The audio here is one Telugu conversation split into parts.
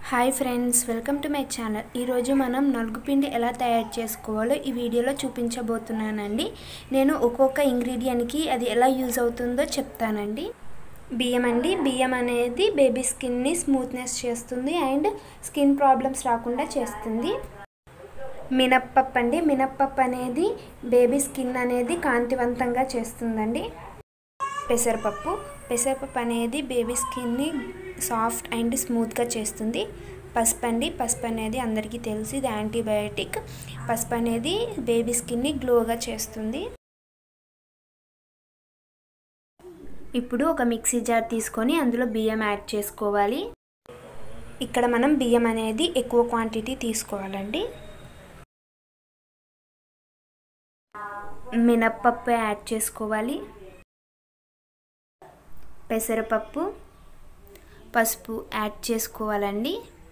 hi friends welcome to my channel ఈరోజు మనం నలుగు పిండి ఎలా తయారు చేసుకోవాలో ఈ వీడియోలో చూపించబోతున్నానండి నేను ఒక్కొక్క ఇంగ్రీడియంట్కి అది ఎలా యూజ్ అవుతుందో చెప్తానండి బియ్యం అండి బియ్యం అనేది బేబీ స్కిన్ని స్మూత్నెస్ చేస్తుంది అండ్ స్కిన్ ప్రాబ్లమ్స్ రాకుండా చేస్తుంది మినప్పప్పు అండి మినప్పప్పు అనేది బేబీ స్కిన్ అనేది కాంతివంతంగా చేస్తుందండి పెసరపప్పు పెసరపప్పు అనేది బేబీ స్కిన్ని సాఫ్ట్ అండ్ స్మూత్గా చేస్తుంది పసుపు అండి పసుపు అనేది అందరికీ తెలుసు ఇది యాంటీబయాటిక్ పసుపు అనేది బేబీ స్కిన్ని గ్లోగా చేస్తుంది ఇప్పుడు ఒక మిక్సీ జార్ తీసుకొని అందులో బియ్యం యాడ్ చేసుకోవాలి ఇక్కడ మనం బియ్యం అనేది ఎక్కువ క్వాంటిటీ తీసుకోవాలండి మినప్పప్పు యాడ్ చేసుకోవాలి పెసరపప్పు పసుపు యాడ్ చేసుకోవాలండి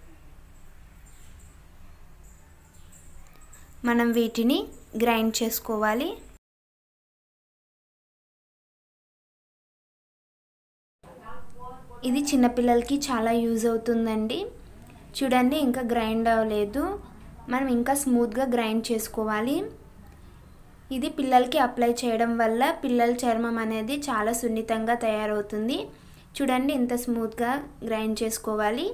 మనం వీటిని గ్రైండ్ చేసుకోవాలి ఇది చిన్నపిల్లలకి చాలా యూజ్ అవుతుందండి చూడండి ఇంకా గ్రైండ్ అవ్వలేదు మనం ఇంకా స్మూత్గా గ్రైండ్ చేసుకోవాలి ఇది పిల్లలకి అప్లై చేయడం వల్ల పిల్లల చర్మం అనేది చాలా సున్నితంగా తయారవుతుంది చూడండి ఇంత స్మూత్గా గ్రైండ్ చేసుకోవాలి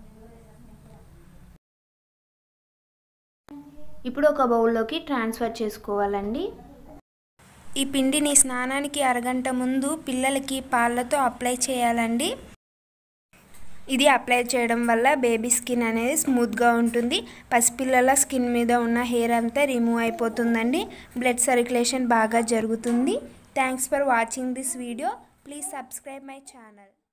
ఇప్పుడు ఒక బౌల్లోకి ట్రాన్స్ఫర్ చేసుకోవాలండి ఈ పిండిని స్నానానికి అరగంట ముందు పిల్లలకి పాలతో అప్లై చేయాలండి ఇది అప్లై చేయడం వల్ల బేబీ స్కిన్ అనేది స్మూత్గా ఉంటుంది పసిపిల్లల స్కిన్ మీద ఉన్న హెయిర్ అంతా రిమూవ్ అయిపోతుందండి బ్లడ్ సర్క్యులేషన్ బాగా జరుగుతుంది thanks for watching this video please subscribe my channel